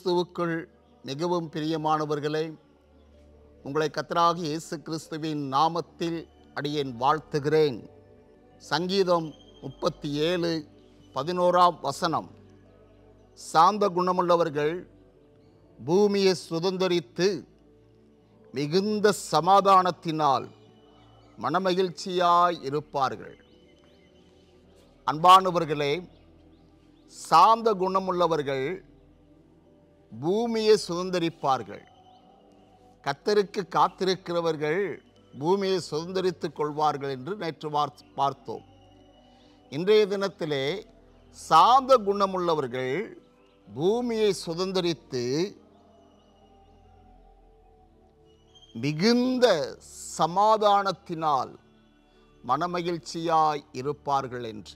கிறிஸ்துவுக்குள் மிகவும் பிரியமானவர்களே உங்களை கத்தராகி இயேசு கிறிஸ்துவின் நாமத்தில் அடியேன் வாழ்த்துகிறேன் சங்கீதம் முப்பத்தி ஏழு பதினோராம் வசனம் சாந்த குணமுள்ளவர்கள் பூமியை சுதந்தரித்து மிகுந்த சமாதானத்தினால் மனமகிழ்ச்சியாய் இருப்பார்கள் அன்பானவர்களே சாந்த குணமுள்ளவர்கள் பூமியை சுதந்தரிப்பார்கள் கத்தருக்கு காத்திருக்கிறவர்கள் பூமியை சுதந்தரித்துக் கொள்வார்கள் என்று நேற்று வார்- பார்த்தோம் இன்றைய தினத்திலே சாந்த குணமுள்ளவர்கள் பூமியை சுதந்தரித்து மிகுந்த சமாதானத்தினால் மனமகிழ்ச்சியாய் இருப்பார்கள் என்று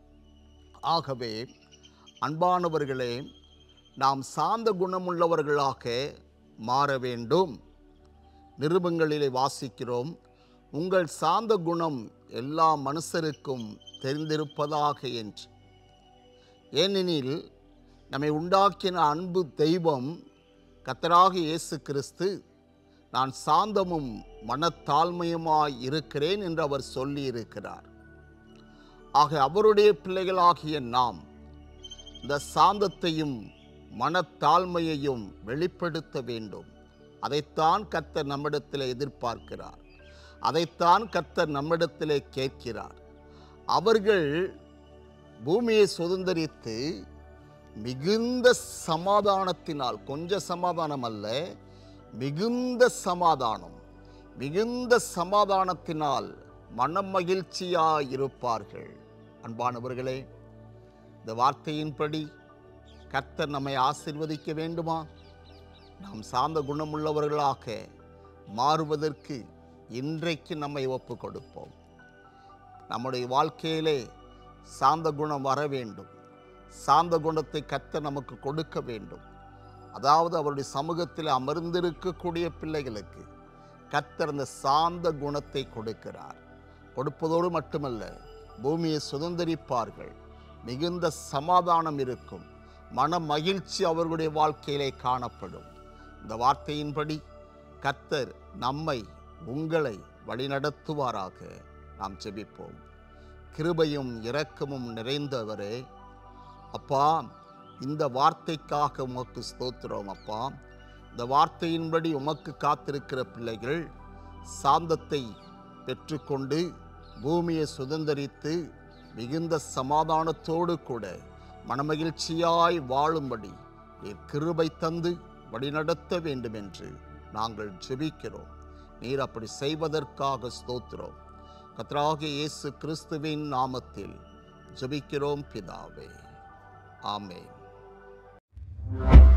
ஆகவே அன்பானவர்களே நாம் சாந்த குணமுள்ளவர்களாக மாற வேண்டும் நிருபங்களிலே வாசிக்கிறோம் உங்கள் சாந்த குணம் எல்லா மனுஷருக்கும் தெரிந்திருப்பதாக என்று ஏனெனில் நம்மை உண்டாக்கின அன்பு தெய்வம் கத்தராக இயேசு கிறிஸ்து நான் சாந்தமும் மனத்தாழ்மையுமாய் இருக்கிறேன் என்று அவர் சொல்லியிருக்கிறார் ஆக அவருடைய பிள்ளைகளாகிய நாம் இந்த சாந்தத்தையும் மனத்தாழ்மையையும் வெளிப்படுத்த வேண்டும் அதைத்தான் கர்த்தர் நம்மிடத்தில் எதிர்பார்க்கிறார் அதைத்தான் கர்த்தர் நம்மிடத்திலே கேட்கிறார் அவர்கள் பூமியை சுதந்தரித்து மிகுந்த சமாதானத்தினால் கொஞ்ச சமாதானம் அல்ல மிகுந்த சமாதானம் மிகுந்த சமாதானத்தினால் மனம் மகிழ்ச்சியாயிருப்பார்கள் அன்பானவர்களே இந்த வார்த்தையின்படி கர்த்தர் நம்மை ஆசிர்வதிக்க வேண்டுமா நாம் சார்ந்த குணமுள்ளவர்களாக மாறுவதற்கு இன்றைக்கு நம்மை ஒப்பு கொடுப்போம் நம்முடைய வாழ்க்கையிலே சாந்த குணம் வர வேண்டும் சாந்த குணத்தை கர்த்தர் நமக்கு கொடுக்க வேண்டும் அதாவது அவருடைய சமூகத்தில் அமர்ந்திருக்கக்கூடிய பிள்ளைகளுக்கு கர்த்தர் அந்த சாந்த குணத்தை கொடுக்கிறார் கொடுப்பதோடு மட்டுமல்ல பூமியை சுதந்தரிப்பார்கள் மிகுந்த சமாதானம் இருக்கும் மன மகிழ்ச்சி அவர்களுடைய வாழ்க்கையிலே காணப்படும் இந்த வார்த்தையின்படி கர்த்தர் நம்மை உங்களை வழிநடத்துவாராக நாம் ஜெபிப்போம் கிருபையும் இரக்கமும் நிறைந்தவரே அப்பா இந்த வார்த்தைக்காக உமக்கு ஸ்தோத்திரம் அப்பா இந்த வார்த்தையின்படி உமக்கு காத்திருக்கிற பிள்ளைகள் சாந்தத்தை பெற்றுக்கொண்டு பூமியை சுதந்தரித்து மிகுந்த சமாதானத்தோடு கூட மனமகிழ்ச்சியாய் வாழும்படி நீர் கிருபை தந்து வழிநடத்த வேண்டும் என்று நாங்கள் ஜெபிக்கிறோம் நீர் அப்படி செய்வதற்காக ஸ்தோத்திரம் கத்ராகிய இயேசு கிறிஸ்துவின் நாமத்தில் ஜெபிக்கிறோம் பிதாவே ஆமென்